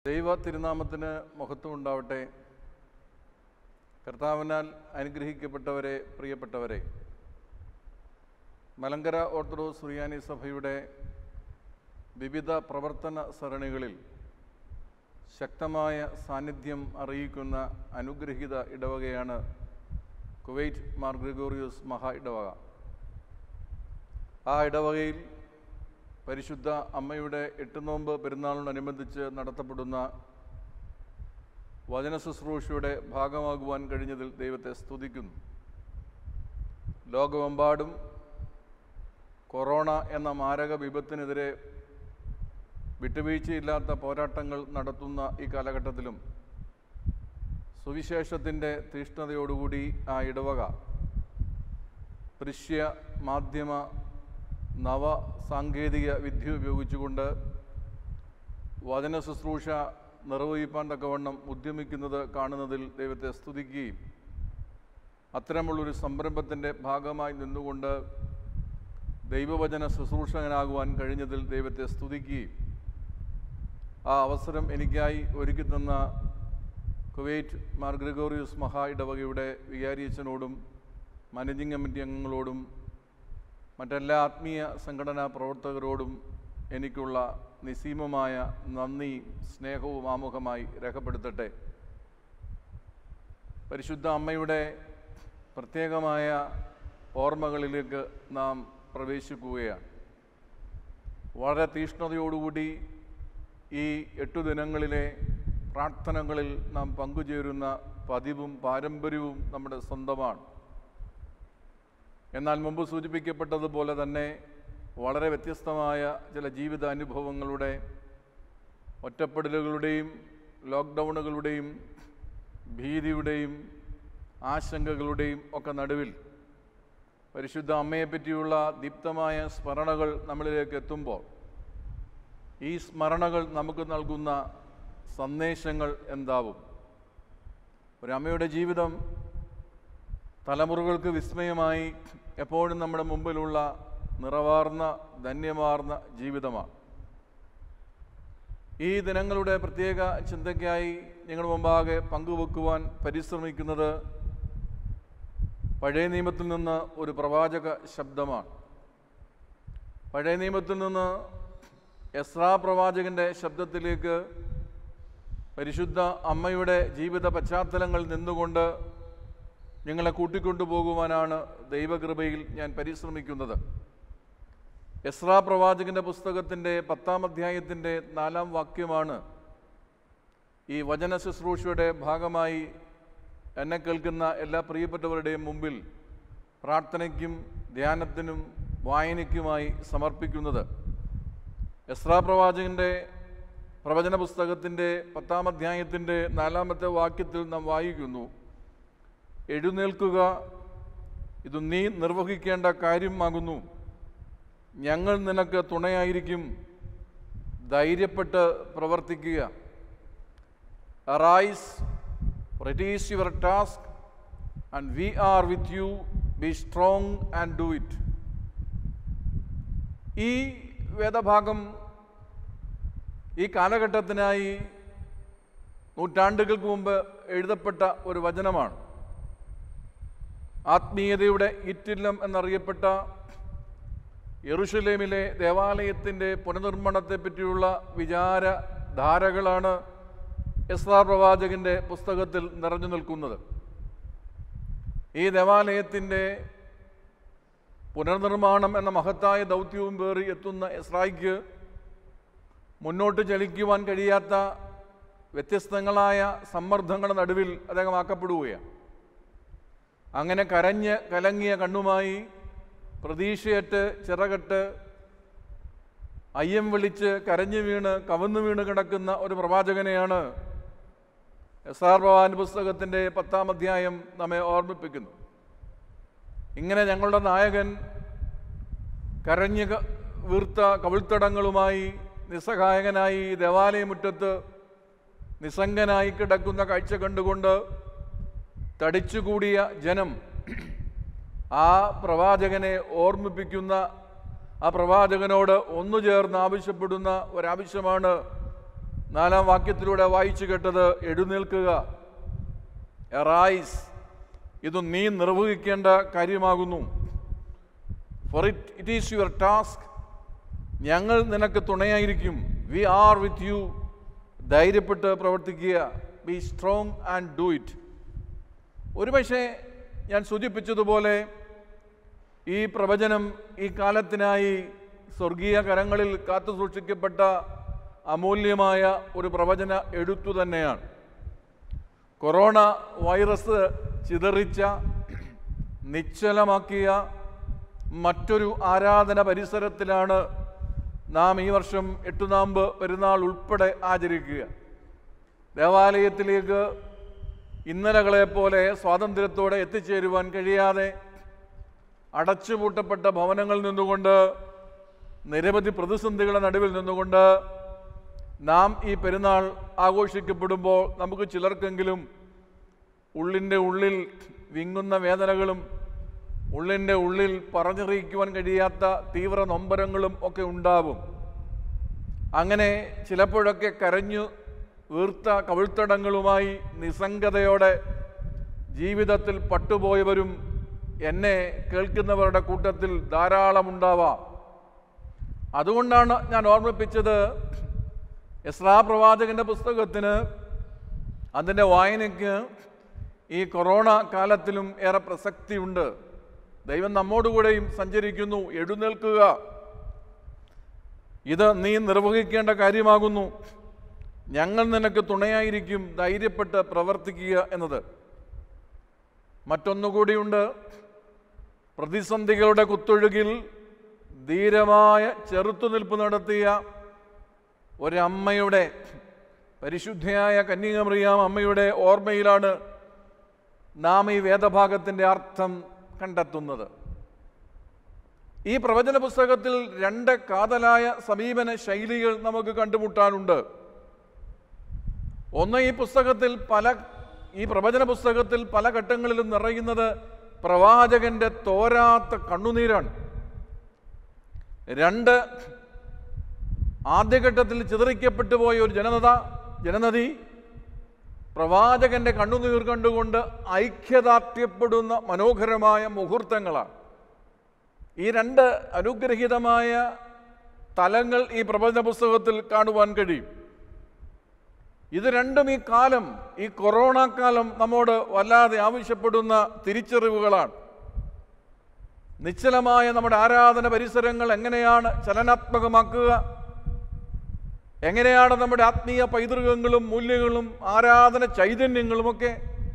ദൈവ തിരുനാമത്തിന് മഹത്വം ഉണ്ടാവട്ടെ കർത്താവിനാൽ അനുഗ്രഹിക്കപ്പെട്ടവരെ പ്രിയപ്പെട്ടവരെ മലങ്കര ഓർത്തഡോക്സ് സുറിയാനി സഭയുടെ വിവിധ പ്രവർത്തന സരണികളിൽ ശക്തമായ സാന്നിധ്യം അറിയിക്കുന്ന അനുഗ്രഹീത ഇടവകയാണ് കുവൈറ്റ് മാർ ഗ്രിഗോറിയോസ് മഹാ ഇടവക ആ ഇടവകയിൽ പരിശുദ്ധ അമ്മയുടെ എട്ടുനോമ്പ് പെരുന്നാളിനോടനുബന്ധിച്ച് നടത്തപ്പെടുന്ന വചന ശുശ്രൂഷയുടെ ഭാഗമാകുവാൻ കഴിഞ്ഞതിൽ ദൈവത്തെ സ്തുതിക്കുന്നു ലോകമെമ്പാടും കൊറോണ എന്ന മാരക വിപത്തിനെതിരെ വിട്ടുവീഴ്ചയില്ലാത്ത പോരാട്ടങ്ങൾ നടത്തുന്ന ഈ കാലഘട്ടത്തിലും സുവിശേഷത്തിൻ്റെ തീഷ്ണതയോടുകൂടി ആ ഇടവക ദൃശ്യ മാധ്യമ നവ സാങ്കേതിക വിദ്യ ഉപയോഗിച്ചുകൊണ്ട് വചന ശുശ്രൂഷ നിർവഹിപ്പാൻ തക്കവണ്ണം ഉദ്യമിക്കുന്നത് കാണുന്നതിൽ ദൈവത്തെ സ്തുതിക്കുകയും അത്തരമുള്ളൊരു സംരംഭത്തിൻ്റെ ഭാഗമായി നിന്നുകൊണ്ട് ദൈവവചന ശുശ്രൂഷകനാകുവാൻ കഴിഞ്ഞതിൽ ദൈവത്തെ സ്തുതിക്കുകയും ആ അവസരം എനിക്കായി ഒരുക്കി തന്ന കുവൈറ്റ് മാർ ഗ്രിഗോറിയസ് മഹാ ഇടവകയുടെ വികാരിയച്ഛനോടും മാനേജിംഗ് കമ്മിറ്റി അംഗങ്ങളോടും മറ്റെല്ലാ ആത്മീയ സംഘടനാ പ്രവർത്തകരോടും എനിക്കുള്ള നിസീമമായ നന്ദി സ്നേഹവും ആമുഖമായി രേഖപ്പെടുത്തട്ടെ പരിശുദ്ധ അമ്മയുടെ പ്രത്യേകമായ ഓർമ്മകളിലേക്ക് നാം പ്രവേശിക്കുകയാണ് വളരെ തീഷ്ണതയോടുകൂടി ഈ എട്ടു ദിനങ്ങളിലെ പ്രാർത്ഥനകളിൽ നാം പങ്കുചേരുന്ന പതിവും പാരമ്പര്യവും നമ്മുടെ സ്വന്തമാണ് എന്നാൽ മുമ്പ് സൂചിപ്പിക്കപ്പെട്ടതുപോലെ തന്നെ വളരെ വ്യത്യസ്തമായ ചില ജീവിത അനുഭവങ്ങളുടെ ഒറ്റപ്പെടലുകളുടെയും ലോക്ക്ഡൗണുകളുടെയും ഭീതിയുടെയും ആശങ്കകളുടെയും ഒക്കെ നടുവിൽ പരിശുദ്ധ അമ്മയെപ്പറ്റിയുള്ള ദീപ്തമായ സ്മരണകൾ നമ്മളിലേക്ക് എത്തുമ്പോൾ ഈ സ്മരണകൾ നമുക്ക് നൽകുന്ന സന്ദേശങ്ങൾ എന്താവും ഒരമ്മയുടെ ജീവിതം തലമുറകൾക്ക് വിസ്മയമായി എപ്പോഴും നമ്മുടെ മുമ്പിലുള്ള നിറവാർന്ന ധന്യമാർന്ന ജീവിതമാണ് ഈ ദിനങ്ങളുടെ പ്രത്യേക ചിന്തയ്ക്കായി ഞങ്ങൾ മുമ്പാകെ പങ്കുവെക്കുവാൻ പരിശ്രമിക്കുന്നത് പഴയ നിയമത്തിൽ നിന്ന് ഒരു പ്രവാചക ശബ്ദമാണ് പഴയ നിയമത്തിൽ നിന്ന് എസ്രാ പ്രവാചകൻ്റെ ശബ്ദത്തിലേക്ക് പരിശുദ്ധ അമ്മയുടെ ജീവിത പശ്ചാത്തലങ്ങൾ നിന്നുകൊണ്ട് നിങ്ങളെ കൂട്ടിക്കൊണ്ടുപോകുവാനാണ് ദൈവകൃപയിൽ ഞാൻ പരിശ്രമിക്കുന്നത് എസ്രാ പ്രവാചകന്റെ പുസ്തകത്തിൻ്റെ പത്താം അധ്യായത്തിൻ്റെ നാലാം വാക്യമാണ് ഈ വചന ശുശ്രൂഷയുടെ ഭാഗമായി എന്നെ കേൾക്കുന്ന എല്ലാ പ്രിയപ്പെട്ടവരുടെയും മുമ്പിൽ പ്രാർത്ഥനയ്ക്കും ധ്യാനത്തിനും വായനയ്ക്കുമായി സമർപ്പിക്കുന്നത് എസ്രാ പ്രവാചകന്റെ പ്രവചന പുസ്തകത്തിൻ്റെ പത്താം അധ്യായത്തിൻ്റെ നാലാമത്തെ വാക്യത്തിൽ നാം വായിക്കുന്നു എഴുന്നേൽക്കുക ഇത് നീ നിർവഹിക്കേണ്ട കാര്യമാകുന്നു ഞങ്ങൾ നിനക്ക് തുണയായിരിക്കും ധൈര്യപ്പെട്ട് പ്രവർത്തിക്കുക arise for it is your task and we are with you be strong and do it ഈ വേദഭാഗം ഈ കാലഘട്ടത്തിനായി നൂറ്റാണ്ടുകൾക്ക് മുമ്പ് എഴുതപ്പെട്ട ഒരു വചനമാണ് ആത്മീയതയുടെ ഇറ്റില്ലം എന്നറിയപ്പെട്ട യെറുഷലേമിലെ ദേവാലയത്തിൻ്റെ പുനർനിർമ്മാണത്തെ പറ്റിയുള്ള വിചാരധാരകളാണ് എസ്രാ പ്രവാചകൻ്റെ പുസ്തകത്തിൽ നിറഞ്ഞു നിൽക്കുന്നത് ഈ ദേവാലയത്തിൻ്റെ പുനർനിർമ്മാണം എന്ന മഹത്തായ ദൗത്യവും പേറി എത്തുന്ന എസ്രായിക്ക് മുന്നോട്ട് ചലിക്കുവാൻ കഴിയാത്ത വ്യത്യസ്തങ്ങളായ സമ്മർദ്ദങ്ങളുടെ നടുവിൽ അദ്ദേഹം ആക്കപ്പെടുകയാണ് അങ്ങനെ കരഞ്ഞ് കലങ്ങിയ കണ്ണുമായി പ്രതീക്ഷയറ്റ് ചിറകട്ട് അയ്യം വിളിച്ച് കരഞ്ഞു വീണ് കവന്നു വീണ് കിടക്കുന്ന ഒരു പ്രവാചകനെയാണ് എസ് ആർ ഭവാൻ പുസ്തകത്തിൻ്റെ പത്താം അധ്യായം നമ്മെ ഓർമ്മിപ്പിക്കുന്നു ഇങ്ങനെ ഞങ്ങളുടെ നായകൻ കരഞ്ഞ് ക- വീർത്ത കവിൾത്തടങ്ങളുമായി നിസ്സഹായകനായി ദേവാലയമുറ്റത്ത് നിസ്സംഗനായി കിടക്കുന്ന കാഴ്ച കണ്ടുകൊണ്ട് തടിച്ചുകൂടിയ ജനം ആ പ്രവാചകനെ ഓർമ്മിപ്പിക്കുന്ന ആ പ്രവാചകനോട് ഒന്നു ചേർന്ന് ആവശ്യപ്പെടുന്ന ഒരാവശ്യമാണ് നാലാം വാക്യത്തിലൂടെ വായിച്ചു കേട്ടത് എഴുന്നേൽക്കുക എറൈസ് ഇത് നീ നിർവഹിക്കേണ്ട കാര്യമാകുന്നു for it it is your task ഞങ്ങൾ നിനക്ക് തുണയായിരിക്കും വി ആർ വിത്ത് യു ധൈര്യപ്പെട്ട് പ്രവർത്തിക്കുക be strong and do it ഒരുപക്ഷെ ഞാൻ സൂചിപ്പിച്ചതുപോലെ ഈ പ്രവചനം ഈ കാലത്തിനായി സ്വർഗീയ കരങ്ങളിൽ കാത്തു സൂക്ഷിക്കപ്പെട്ട അമൂല്യമായ ഒരു പ്രവചന എഴുത്തു തന്നെയാണ് കൊറോണ വൈറസ് ചിതറിച്ച നിശ്ചലമാക്കിയ മറ്റൊരു ആരാധന പരിസരത്തിലാണ് നാം ഈ വർഷം എട്ടുനാമ്പ് പെരുന്നാൾ ഉൾപ്പെടെ ആചരിക്കുക ദേവാലയത്തിലേക്ക് ഇന്നലകളെപ്പോലെ സ്വാതന്ത്ര്യത്തോടെ എത്തിച്ചേരുവാൻ കഴിയാതെ അടച്ചുപൂട്ടപ്പെട്ട ഭവനങ്ങളിൽ നിന്നുകൊണ്ട് നിരവധി പ്രതിസന്ധികളുടെ നടുവിൽ നിന്നുകൊണ്ട് നാം ഈ പെരുന്നാൾ ആഘോഷിക്കപ്പെടുമ്പോൾ നമുക്ക് ചിലർക്കെങ്കിലും ഉള്ളിൻ്റെ ഉള്ളിൽ വിങ്ങുന്ന വേദനകളും ഉള്ളിൻ്റെ ഉള്ളിൽ പറഞ്ഞറിയിക്കുവാൻ കഴിയാത്ത തീവ്ര നൊമ്പരങ്ങളും ഒക്കെ ഉണ്ടാവും അങ്ങനെ ചിലപ്പോഴൊക്കെ കരഞ്ഞു വീർത്ത കവിൾത്തടങ്ങളുമായി നിസ്സംഗതയോടെ ജീവിതത്തിൽ പട്ടുപോയവരും എന്നെ കേൾക്കുന്നവരുടെ കൂട്ടത്തിൽ ധാരാളമുണ്ടാവാം അതുകൊണ്ടാണ് ഞാൻ ഓർമ്മിപ്പിച്ചത് എസ്രാ പ്രവാചകന്റെ പുസ്തകത്തിന് അതിൻ്റെ വായനയ്ക്ക് ഈ കൊറോണ കാലത്തിലും ഏറെ പ്രസക്തിയുണ്ട് ദൈവം നമ്മോടുകൂടെയും സഞ്ചരിക്കുന്നു എഴുന്നേൽക്കുക ഇത് നീ നിർവഹിക്കേണ്ട കാര്യമാകുന്നു ഞങ്ങൾ നിനക്ക് തുണയായിരിക്കും ധൈര്യപ്പെട്ട് പ്രവർത്തിക്കുക എന്നത് മറ്റൊന്നുകൂടിയുണ്ട് പ്രതിസന്ധികളുടെ കുത്തൊഴുകിൽ ധീരമായ ചെറുത്തുനിൽപ്പ് നടത്തിയ ഒരമ്മയുടെ പരിശുദ്ധയായ കന്യകമറിയാം അമ്മയുടെ ഓർമ്മയിലാണ് നാം ഈ വേദഭാഗത്തിൻ്റെ അർത്ഥം കണ്ടെത്തുന്നത് ഈ പ്രവചന പുസ്തകത്തിൽ രണ്ട് കാതലായ സമീപന ശൈലികൾ നമുക്ക് കണ്ടുമുട്ടാനുണ്ട് ഒന്ന് ഈ പുസ്തകത്തിൽ പല ഈ പ്രവചന പുസ്തകത്തിൽ പല ഘട്ടങ്ങളിലും നിറയുന്നത് പ്രവാചകന്റെ തോരാത്ത കണ്ണുനീരാണ് രണ്ട് ആദ്യഘട്ടത്തിൽ ചിതറിക്കപ്പെട്ടു പോയ ഒരു ജനത ജനനദി പ്രവാചകന്റെ കണ്ണുനീർ കണ്ടുകൊണ്ട് ഐക്യദാർഢ്യപ്പെടുന്ന മനോഹരമായ മുഹൂർത്തങ്ങളാണ് ഈ രണ്ട് അനുഗ്രഹീതമായ തലങ്ങൾ ഈ പ്രപഞ്ച പുസ്തകത്തിൽ കാണുവാൻ കഴിയും ഇത് രണ്ടും ഈ കാലം ഈ കൊറോണ കാലം നമ്മോട് വല്ലാതെ ആവശ്യപ്പെടുന്ന തിരിച്ചറിവുകളാണ് നിശ്ചലമായ നമ്മുടെ ആരാധന പരിസരങ്ങൾ എങ്ങനെയാണ് ചലനാത്മകമാക്കുക എങ്ങനെയാണ് നമ്മുടെ ആത്മീയ പൈതൃകങ്ങളും മൂല്യങ്ങളും ആരാധന ചൈതന്യങ്ങളുമൊക്കെ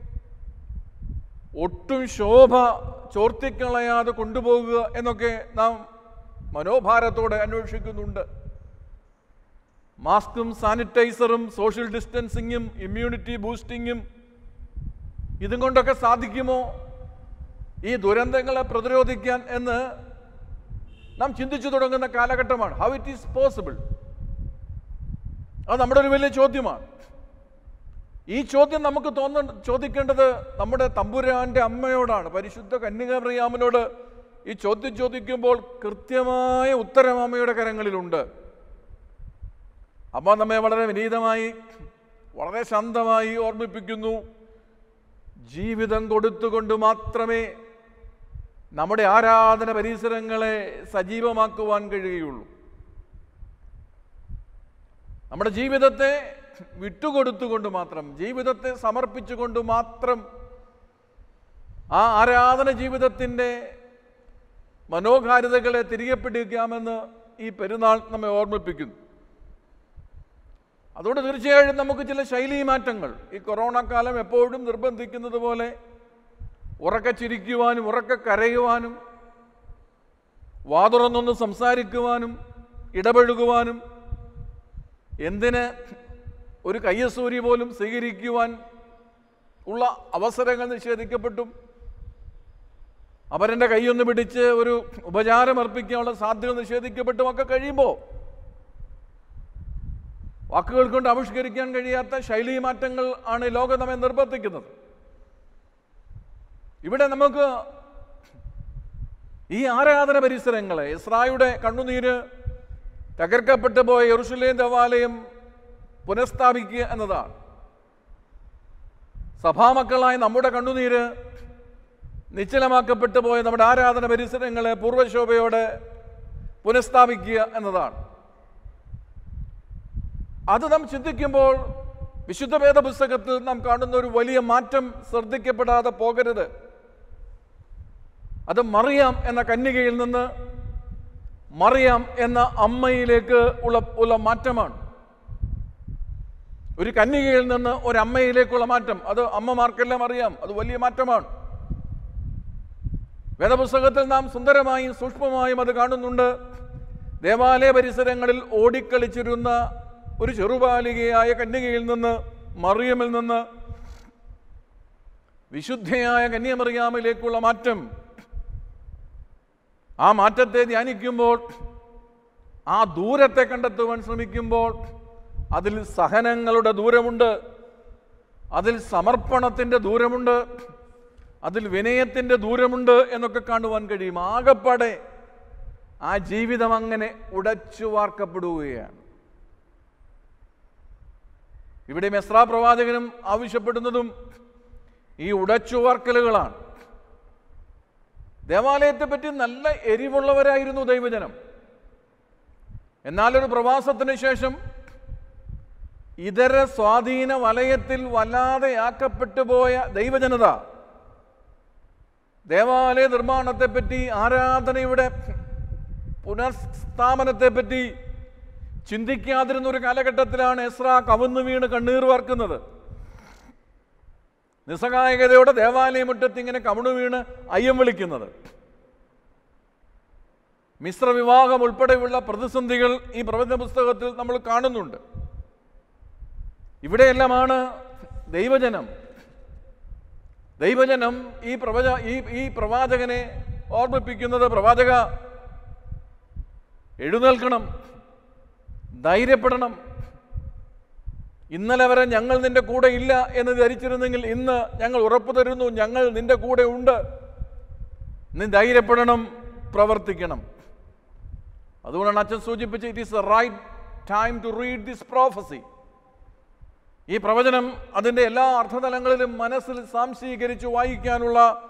ഒട്ടും ശോഭ ചോർത്തിക്കളയാതെ കൊണ്ടുപോകുക എന്നൊക്കെ നാം മനോഭാരത്തോടെ അന്വേഷിക്കുന്നുണ്ട് മാസ്കും സാനിറ്റൈസറും സോഷ്യൽ ഡിസ്റ്റൻസിങ്ങും ഇമ്മ്യൂണിറ്റി ബൂസ്റ്റിങ്ങും ഇതും കൊണ്ടൊക്കെ സാധിക്കുമോ ഈ ദുരന്തങ്ങളെ പ്രതിരോധിക്കാൻ എന്ന് നാം ചിന്തിച്ചു തുടങ്ങുന്ന കാലഘട്ടമാണ് ഹൗ ഇറ്റ് ഈസ് പോസിബിൾ അത് നമ്മുടെ ഒരു വലിയ ചോദ്യമാണ് ഈ ചോദ്യം നമുക്ക് തോന്ന ചോദിക്കേണ്ടത് നമ്മുടെ തമ്പുരാന്റെ അമ്മയോടാണ് പരിശുദ്ധ കന്യകപ്രിയാമനോട് ഈ ചോദ്യം ചോദിക്കുമ്പോൾ കൃത്യമായ ഉത്തരം അമ്മയുടെ കരങ്ങളിലുണ്ട് അമ്മ നമ്മെ വളരെ വിനീതമായി വളരെ ശാന്തമായി ഓർമ്മിപ്പിക്കുന്നു ജീവിതം കൊടുത്തുകൊണ്ട് മാത്രമേ നമ്മുടെ ആരാധന പരിസരങ്ങളെ സജീവമാക്കുവാൻ കഴിയുകയുള്ളൂ നമ്മുടെ ജീവിതത്തെ വിട്ടുകൊടുത്തുകൊണ്ട് മാത്രം ജീവിതത്തെ സമർപ്പിച്ചുകൊണ്ട് മാത്രം ആ ആരാധന ജീവിതത്തിൻ്റെ മനോഹാരിതകളെ തിരികെ പിടിക്കാമെന്ന് ഈ പെരുന്നാൾ നമ്മെ ഓർമ്മിപ്പിക്കുന്നു അതുകൊണ്ട് തീർച്ചയായും നമുക്ക് ചില ശൈലീ മാറ്റങ്ങൾ ഈ കൊറോണ കാലം എപ്പോഴും നിർബന്ധിക്കുന്നത് പോലെ ഉറക്കെ ചിരിക്കുവാനും ഉറക്കെ കരയുവാനും വാതുറന്നൊന്ന് സംസാരിക്കുവാനും ഇടപഴകുവാനും എന്തിന് ഒരു കയ്യസൂരി പോലും സ്വീകരിക്കുവാൻ ഉള്ള അവസരങ്ങൾ നിഷേധിക്കപ്പെട്ടും അവരെൻ്റെ കൈയൊന്ന് പിടിച്ച് ഒരു ഉപചാരം അർപ്പിക്കാനുള്ള സാധ്യത നിഷേധിക്കപ്പെട്ടും ഒക്കെ കഴിയുമ്പോൾ വാക്കുകൾ കൊണ്ട് ആവിഷ്കരിക്കാൻ കഴിയാത്ത ശൈലീ മാറ്റങ്ങൾ ആണ് ഈ ലോകം നമ്മെ നിർബന്ധിക്കുന്നത് ഇവിടെ നമുക്ക് ഈ ആരാധന പരിസരങ്ങളെ ഇസ്രായുടെ കണ്ണുനീര് തകർക്കപ്പെട്ടു പോയ യെറുഷലേം ദേവാലയം പുനഃസ്ഥാപിക്കുക എന്നതാണ് സഭാമക്കളായി നമ്മുടെ കണ്ണുനീര് നിശ്ചലമാക്കപ്പെട്ടു പോയ നമ്മുടെ ആരാധന പരിസരങ്ങളെ പൂർവ്വശോഭയോടെ പുനഃസ്ഥാപിക്കുക എന്നതാണ് അത് നാം ചിന്തിക്കുമ്പോൾ വിശുദ്ധ വേദ പുസ്തകത്തിൽ നാം കാണുന്ന ഒരു വലിയ മാറ്റം ശ്രദ്ധിക്കപ്പെടാതെ പോകരുത് അത് മറിയാം എന്ന കന്യകയിൽ നിന്ന് മറിയാം എന്ന അമ്മയിലേക്ക് ഉള്ള ഉള്ള മാറ്റമാണ് ഒരു കന്യകയിൽ നിന്ന് ഒരു അമ്മയിലേക്കുള്ള മാറ്റം അത് അമ്മമാർക്കെല്ലാം അറിയാം അത് വലിയ മാറ്റമാണ് വേദപുസ്തകത്തിൽ നാം സുന്ദരമായും സൂക്ഷ്മമായും അത് കാണുന്നുണ്ട് ദേവാലയ പരിസരങ്ങളിൽ ഓടിക്കളിച്ചിരുന്ന ഒരു ചെറുബാലികയായ കന്യകയിൽ നിന്ന് മറിയമിൽ നിന്ന് വിശുദ്ധയായ കന്യമറിയാമിലേക്കുള്ള മാറ്റം ആ മാറ്റത്തെ ധ്യാനിക്കുമ്പോൾ ആ ദൂരത്തെ കണ്ടെത്തുവാൻ ശ്രമിക്കുമ്പോൾ അതിൽ സഹനങ്ങളുടെ ദൂരമുണ്ട് അതിൽ സമർപ്പണത്തിൻ്റെ ദൂരമുണ്ട് അതിൽ വിനയത്തിൻ്റെ ദൂരമുണ്ട് എന്നൊക്കെ കാണുവാൻ കഴിയും ആകപ്പാടെ ആ ജീവിതം അങ്ങനെ ഉടച്ചു വാർക്കപ്പെടുകയാണ് ഇവിടെ മെസ്രാ പ്രവാചകനും ആവശ്യപ്പെടുന്നതും ഈ ഉടച്ചുവാർക്കലുകളാണ് ദേവാലയത്തെ പറ്റി നല്ല എരിവുള്ളവരായിരുന്നു ദൈവജനം എന്നാലൊരു പ്രവാസത്തിന് ശേഷം ഇതര സ്വാധീന വലയത്തിൽ വല്ലാതെ ആക്കപ്പെട്ടു പോയ ദൈവജനത ദേവാലയ നിർമ്മാണത്തെപ്പറ്റി ആരാധനയുടെ പുനഃസ്ഥാപനത്തെപ്പറ്റി ചിന്തിക്കാതിരുന്ന ഒരു കാലഘട്ടത്തിലാണ് എസ്ര കവുന്നു വീണ് കണ്ണീർ വാർക്കുന്നത് നിസ്സഹായകതയോടെ ദേവാലയമുറ്റത്ത് ഇങ്ങനെ കമുണു വീണ് അയ്യം വിളിക്കുന്നത് മിശ്ര വിവാഹം ഉൾപ്പെടെയുള്ള പ്രതിസന്ധികൾ ഈ പ്രബന്ധ പുസ്തകത്തിൽ നമ്മൾ കാണുന്നുണ്ട് ഇവിടെയെല്ലാമാണ് ദൈവജനം ദൈവജനം ഈ പ്രവച ഈ ഈ പ്രവാചകനെ ഓർമ്മിപ്പിക്കുന്നത് പ്രവാചക എഴുന്നേൽക്കണം ധൈര്യപ്പെടണം ഇന്നലെ വരെ ഞങ്ങൾ നിന്റെ കൂടെ ഇല്ല എന്ന് ധരിച്ചിരുന്നെങ്കിൽ ഇന്ന് ഞങ്ങൾ ഉറപ്പു തരുന്നു ഞങ്ങൾ നിന്റെ കൂടെ ഉണ്ട് നീ ധൈര്യപ്പെടണം പ്രവർത്തിക്കണം അതുകൊണ്ടാണ് അച്ഛൻ സൂചിപ്പിച്ച് it is the right time to read this prophecy ഈ പ്രവചനം അതിൻ്റെ എല്ലാ അർത്ഥതലങ്ങളിലും മനസ്സിൽ സാംശീകരിച്ച് വായിക്കാനുള്ള